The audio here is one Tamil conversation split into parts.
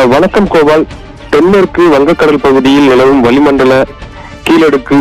வணக்கம் கோபால் தென்மேற்கு வங்கக்கடல் பகுதியில் நிலவும் வளிமண்டல கீழடுக்கு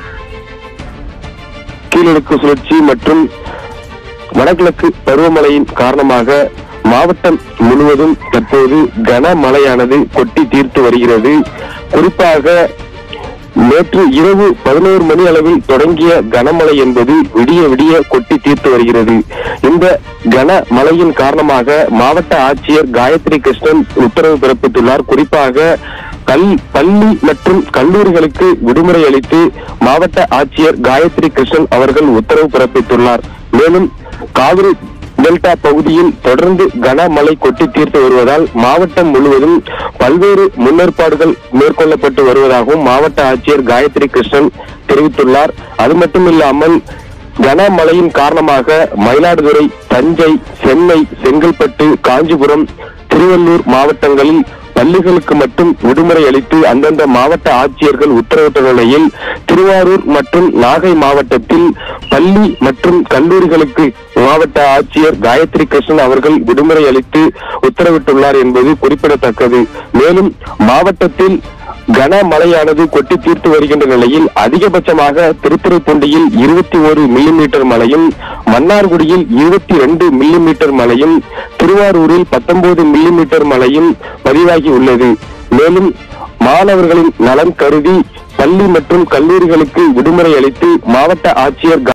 கீழடுக்கு சுழற்சி மற்றும் வடகிழக்கு பருவமழையின் காரணமாக மாவட்டம் முழுவதும் தற்போது கனமழையானது கொட்டி தீர்த்து வருகிறது குறிப்பாக நேற்று இரவு பதினோரு மணி அளவில் தொடங்கிய கனமழை என்பது விடிய விடிய கொட்டி தீர்த்து வருகிறது இந்த கனமழையின் காரணமாக மாவட்ட ஆட்சியர் காயத்ரி கிருஷ்ணன் உத்தரவு பிறப்பித்துள்ளார் குறிப்பாக கல் பள்ளி மற்றும் கல்லூரிகளுக்கு விடுமுறை அளித்து மாவட்ட ஆட்சியர் காயத்ரி கிருஷ்ணன் அவர்கள் உத்தரவு பிறப்பித்துள்ளார் மேலும் காவிரி டெல்டா பகுதியில் தொடர்ந்து கனமழை கொட்டி தீர்த்து வருவதால் மாவட்டம் முழுவதும் பல்வேறு முன்னேற்பாடுகள் மேற்கொள்ளப்பட்டு வருவதாகவும் மாவட்ட ஆட்சியர் காயத்ரி கிருஷ்ணன் தெரிவித்துள்ளார் அது மட்டுமில்லாமல் கனமழையின் காரணமாக மயிலாடுதுறை தஞ்சை சென்னை செங்கல்பட்டு காஞ்சிபுரம் திருவள்ளூர் மாவட்டங்களில் பள்ளிகளுக்கு மட்டும் விடுமுறை அளித்து அந்தந்த மாவட்ட ஆட்சியர்கள் உத்தரவிட்ட நிலையில் திருவாரூர் மற்றும் நாகை மாவட்டத்தில் பள்ளி மற்றும் கல்லூரிகளுக்கு மாவட்ட ஆட்சியர் காயத்ரி கிருஷ்ணன் அவர்கள் விடுமுறை அளித்து உத்தரவிட்டுள்ளார் என்பது குறிப்பிடத்தக்கது மேலும் மாவட்டத்தில் கனமழையானது கொட்டி தீர்த்து வருகின்ற நிலையில் அதிகபட்சமாக திருத்துறைப்பூண்டியில் இருபத்தி ஒரு மில்லிமீட்டர் மழையும் மன்னார்குடியில் இருபத்தி ரெண்டு மில்லிமீட்டர் மழையும் திருவாரூரில் பத்தொன்பது மில்லிமீட்டர் மழையும் பதிவாகி உள்ளது மேலும் மாணவர்களின் நலன் கருதி பள்ளி மற்றும் கல்லூரிகளுக்கு விடுமுறை அளித்து மாவட்ட ஆட்சியர்